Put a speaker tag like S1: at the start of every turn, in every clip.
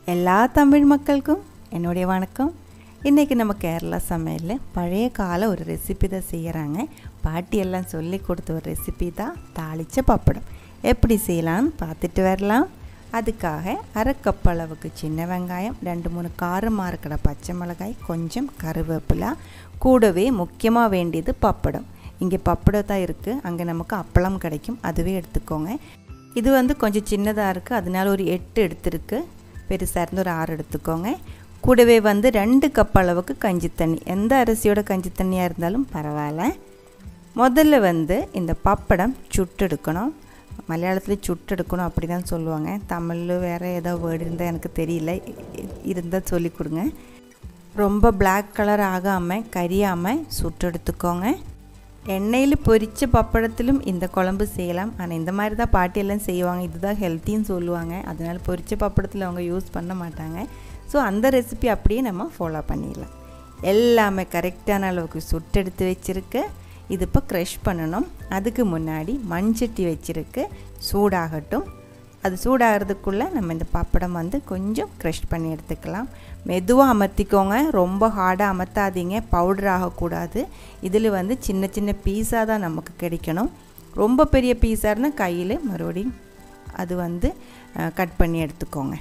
S1: எல்லா தமிழ் மக்களுக்கும் என்னுடைய வணக்கம் இன்றைக்கி நம்ம கேரளா சமையலில் பழைய கால ஒரு ரெசிபி தான் செய்கிறாங்க பாட்டியெல்லாம் சொல்லி கொடுத்த ஒரு ரெசிபி தான் தாளித்த பப்படம் எப்படி செய்யலாம்னு பார்த்துட்டு வரலாம் அதுக்காக அரை கப் அளவுக்கு சின்ன வெங்காயம் ரெண்டு மூணு காரமாக இருக்கிற பச்சை மிளகாய் கொஞ்சம் கருவேப்பிலை கூடவே முக்கியமாக வேண்டியது பப்படம் இங்கே பப்படம் தான் இருக்குது அங்கே நமக்கு அப்பளம் கிடைக்கும் அதுவே எடுத்துக்கோங்க இது வந்து கொஞ்சம் சின்னதாக இருக்குது அதனால ஒரு எட்டு எடுத்துருக்கு பெருசாக இருந்து ஒரு ஆறு எடுத்துக்கோங்க கூடவே வந்து ரெண்டு கப் அளவுக்கு கஞ்சி தண்ணி எந்த அரிசியோட கஞ்சி தண்ணியாக இருந்தாலும் பரவாயில்ல முதல்ல வந்து இந்த பப்படம் சுட்டெடுக்கணும் மலையாளத்தில் சுட்டெடுக்கணும் அப்படி தான் சொல்லுவாங்க தமிழில் வேறு ஏதோ வேர்டு இருந்தால் எனக்கு தெரியல இருந்தால் சொல்லி கொடுங்க ரொம்ப பிளாக் கலர் ஆகாமல் கரியாமல் சுட்டெடுத்துக்கோங்க எண்ணெயில் பொரித்த பப்படத்திலும் இந்த குழம்பு செய்யலாம் ஆனால் இந்த மாதிரி தான் பாட்டியெல்லாம் செய்வாங்க இதுதான் ஹெல்த்தின்னு சொல்லுவாங்க அதனால் பொரித்த பப்படத்தில் அவங்க யூஸ் பண்ண மாட்டாங்க ஸோ அந்த ரெசிபி அப்படியே நம்ம ஃபாலோ பண்ணிடலாம் எல்லாமே கரெக்டான அளவுக்கு சுட்டெடுத்து வச்சுருக்கு இது இப்போ க்ரஷ் பண்ணணும் அதுக்கு முன்னாடி மண்சட்டி வச்சுருக்கு சூடாகட்டும் அது சூடாகிறதுக்குள்ளே நம்ம இந்த பப்படம் வந்து கொஞ்சம் க்ரஷ் பண்ணி எடுத்துக்கலாம் மெதுவாக அமர்த்திக்கோங்க ரொம்ப ஹார்டாக அமர்த்தாதீங்க பவுடர் ஆகக்கூடாது இதில் வந்து சின்ன சின்ன பீஸாக தான் நமக்கு கிடைக்கணும் ரொம்ப பெரிய பீஸாக இருந்தால் கையில் மறுபடியும் அது வந்து கட் பண்ணி எடுத்துக்கோங்க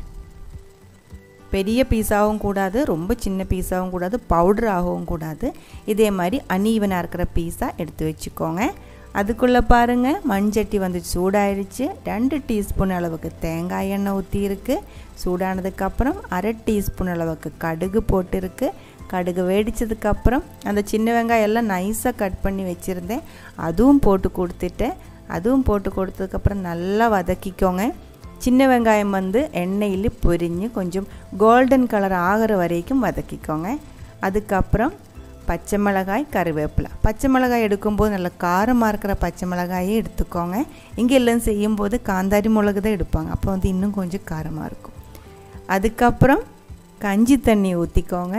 S1: பெரிய பீஸாகவும் கூடாது ரொம்ப சின்ன பீஸாகவும் கூடாது பவுடர் ஆகவும் கூடாது இதே மாதிரி அன்ஈவனாக இருக்கிற பீஸாக எடுத்து வச்சுக்கோங்க அதுக்குள்ளே பாருங்கள் மண்சட்டி வந்து சூடாயிடுச்சு ரெண்டு டீஸ்பூன் அளவுக்கு தேங்காய் எண்ணெய் ஊற்றிருக்கு சூடானதுக்கப்புறம் அரை டீஸ்பூன் அளவுக்கு கடுகு போட்டிருக்கு கடுகு வெடித்ததுக்கப்புறம் அந்த சின்ன வெங்காயம் எல்லாம் நைஸாக கட் பண்ணி வச்சுருந்தேன் அதுவும் போட்டு கொடுத்துட்டேன் அதுவும் போட்டு கொடுத்ததுக்கப்புறம் நல்லா வதக்கிக்கோங்க சின்ன வெங்காயம் வந்து எண்ணெயில் பொரிஞ்சு கொஞ்சம் கோல்டன் கலர் ஆகிற வரைக்கும் வதக்கிக்கோங்க அதுக்கப்புறம் பச்சை மிளகாய் கருவேப்பிலை பச்சை மிளகாய் எடுக்கும்போது நல்ல காரமாக இருக்கிற பச்சை மிளகாயே எடுத்துக்கோங்க இங்கே எல்லாம் செய்யும்போது காந்தாரி மிளகு தான் எடுப்பாங்க அப்போ வந்து இன்னும் கொஞ்சம் காரமாக இருக்கும் அதுக்கப்புறம் கஞ்சி தண்ணி ஊற்றிக்கோங்க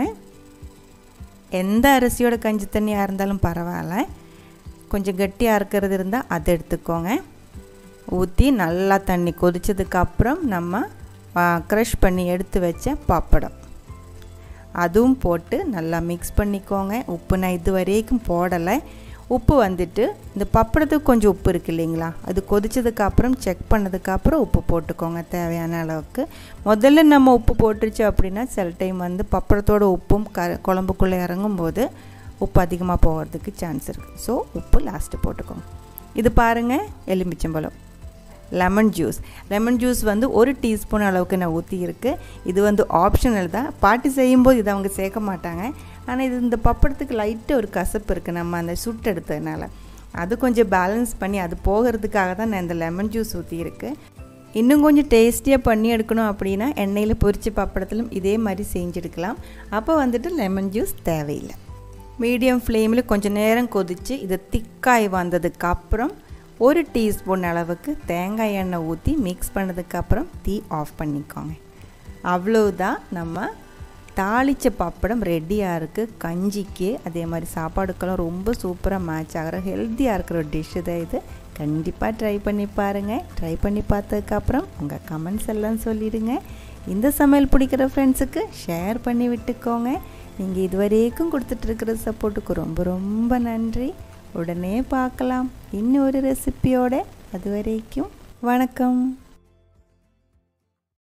S1: எந்த அரிசியோட கஞ்சி தண்ணியாக இருந்தாலும் பரவாயில்ல கொஞ்சம் கட்டியாக இருக்கிறது இருந்தால் அதை எடுத்துக்கோங்க ஊற்றி நல்லா தண்ணி கொதித்ததுக்கப்புறம் நம்ம க்ரஷ் பண்ணி எடுத்து வச்ச பப்படம் அதுவும் போட்டு நல்லா மிக்ஸ் பண்ணிக்கோங்க உப்பு நான் இது வரைக்கும் போடலை உப்பு வந்துட்டு இந்த பப்படத்துக்கு கொஞ்சம் உப்பு இருக்குது இல்லைங்களா அது கொதிச்சதுக்கப்புறம் செக் பண்ணதுக்கப்புறம் உப்பு போட்டுக்கோங்க தேவையான அளவுக்கு முதல்ல நம்ம உப்பு போட்டுருச்சு அப்படின்னா சில டைம் வந்து பப்படத்தோட உப்பும் க குழம்புக்குள்ளே இறங்கும்போது உப்பு அதிகமாக போகிறதுக்கு சான்ஸ் இருக்குது ஸோ உப்பு லாஸ்ட்டு போட்டுக்கோங்க இது பாருங்கள் எலுமிச்சம்பழம் லெமன் ஜூஸ் லெமன் ஜூஸ் வந்து ஒரு டீஸ்பூன் அளவுக்கு நான் ஊற்றி இருக்குது இது வந்து ஆப்ஷனல் தான் பாட்டி செய்யும்போது இதை அவங்க சேர்க்க மாட்டாங்க ஆனால் இது இந்த பப்படத்துக்கு லைட்டாக ஒரு கசப்பு இருக்குது நம்ம அந்த சுட்டு எடுத்ததுனால அது கொஞ்சம் பேலன்ஸ் பண்ணி அது போகிறதுக்காக தான் நான் இந்த லெமன் ஜூஸ் ஊற்றியிருக்கு இன்னும் கொஞ்சம் டேஸ்டியாக பண்ணி எடுக்கணும் அப்படின்னா எண்ணெயில் பொரிச்ச பப்படத்திலும் இதே மாதிரி செஞ்செடுக்கலாம் அப்போ வந்துட்டு லெமன் ஜூஸ் தேவையில்லை மீடியம் ஃப்ளேமில் கொஞ்சம் நேரம் கொதித்து இது திக்காய் வந்ததுக்கப்புறம் ஒரு டீஸ்பூன் அளவுக்கு தேங்காய் எண்ணெய் ஊற்றி மிக்ஸ் பண்ணதுக்கப்புறம் தீ ஆஃப் பண்ணிக்கோங்க அவ்வளோதான் நம்ம தாளித்த பப்படம் ரெடியாக இருக்குது கஞ்சிக்கு அதே மாதிரி சாப்பாடுக்கெல்லாம் ரொம்ப சூப்பராக மேட்ச் ஆகிற ஹெல்த்தியாக இருக்கிற ஒரு டிஷ்ஷு தான் இது கண்டிப்பாக ட்ரை பண்ணி பாருங்கள் ட்ரை பண்ணி பார்த்ததுக்கப்புறம் உங்கள் கமெண்ட்ஸ் எல்லாம் சொல்லிடுங்க இந்த சமையல் பிடிக்கிற ஃப்ரெண்ட்ஸுக்கு ஷேர் பண்ணி விட்டுக்கோங்க நீங்கள் இதுவரைக்கும் கொடுத்துட்ருக்கிற சப்போர்ட்டுக்கு ரொம்ப ரொம்ப நன்றி உடனே பார்க்கலாம் இன்னொரு ரெசிப்பியோட அது வரைக்கும் வணக்கம்